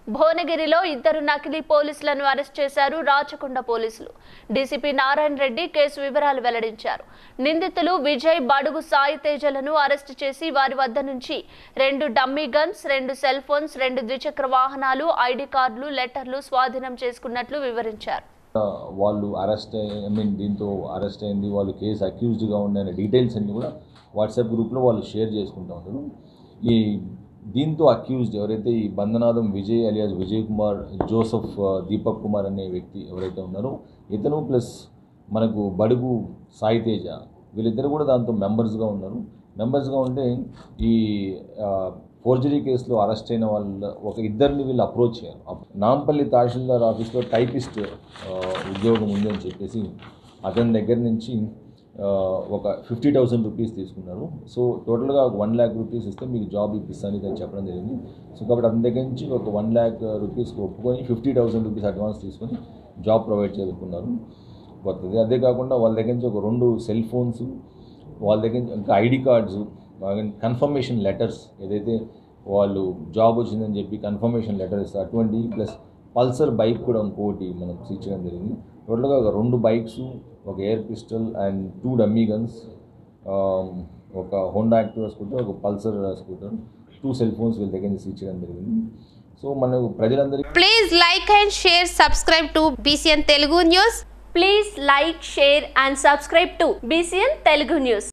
భువనగిరిలో ఇద్దరు నకిలీ పోలీసులను అరెస్ట్ చేశారు రాచకొండ పోలీసులు డీసీపీ నారాయణ రెడ్డి కేసు వివరాలు వెల్లడించారు నిందితులు విజయ్ బడుగు సాయి తేజలను అరెస్ట్ చేసి వారి వద్ద నుంచి రెండు డమ్మీ గన్స్ రెండు సెల్ ఫోన్స్ రెండు ద్విచక్ర వాహనాలు ఐడి కార్డులు లెటర్లు స్వాధీనం చేసుకున్నట్లు వివరించారు వాళ్ళు అరెస్ట్ ఐ మీన్ దీంతో అరెస్ట్ అయింది వాళ్ళు కేసు అక్యూజ్డ్గా ఉన్న డీటెయిల్స్ అన్ని కూడా వాట్సాప్ గ్రూప్లో వాళ్ళు షేర్ చేసుకుంటూ ఉంటారు ఈ దీంతో అక్యూజ్డ్ ఎవరైతే ఈ బంధనాథం విజయ్ అలియాస్ విజయ్ కుమార్ జోసఫ్ ఆ, దీపక్ కుమార్ అనే వ్యక్తి ఎవరైతే ఉన్నారో ఇతను ప్లస్ మనకు బడుగు సాయి తేజ వీళ్ళిద్దరు కూడా దాంతో మెంబర్స్గా ఉన్నారు మెంబర్స్గా ఉంటే ఈ ఫోర్జరీ కేసులో అరెస్ట్ అయిన వాళ్ళ ఒక ఇద్దరిని వీళ్ళు అప్రోచ్ చేయాలి అప్- నాంపల్లి తహసీల్దార్ ఆఫీస్లో టైపిస్ట్ ఆ, ఉద్యోగం ఉందని చెప్పేసి అతని దగ్గర నుంచి ఆ, ఒక ఫిఫ్టీ థౌసండ్ రూపీస్ తీసుకున్నారు సో టోటల్గా ఒక వన్ ల్యాక్ రూపీస్ ఇస్తే మీకు జాబ్ ఇప్పిస్తాను అని చెప్పడం జరిగింది సో కాబట్టి అతని దగ్గర నుంచి ఒక వన్ ల్యాక్ రూపీస్కి ఒప్పుకొని ఫిఫ్టీ థౌసండ్ రూపీస్ అడ్వాన్స్ తీసుకొని జాబ్ ప్రొవైడ్ చేసుకున్నారు పోతుంది అదే కాకుండా వాళ్ళ దగ్గర నుంచి ఒక రెండు సెల్ ఫోన్స్ వాళ్ళ దగ్గర నుంచి ఇంకా ఐడి కార్డ్స్ కన్ఫర్మేషన్ లెటర్స్ ఏదైతే వాళ్ళు జాబ్ వచ్చిందని చెప్పి కన్ఫర్మేషన్ లెటర్ ఇస్తారు అటువంటి ప్లస్ పల్సర్ బైక్ కూడా ఇంకోటి మనం ఇచ్చడం జరిగింది టోటల్గా ఒక రెండు బైక్స్ ఒక air pistol and two dummy guns ఒక హోండా యాక్టివా స్కూటర్ ఒక Pulsar scooter two cell phones వీళ్ళ దగ్గర నుంచి ఇచ్చడం జరిగింది సో మనకు ప్రజలందరికీ Please like and share, subscribe to BCN Telugu News. Please like share and subscribe to BCN Telugu news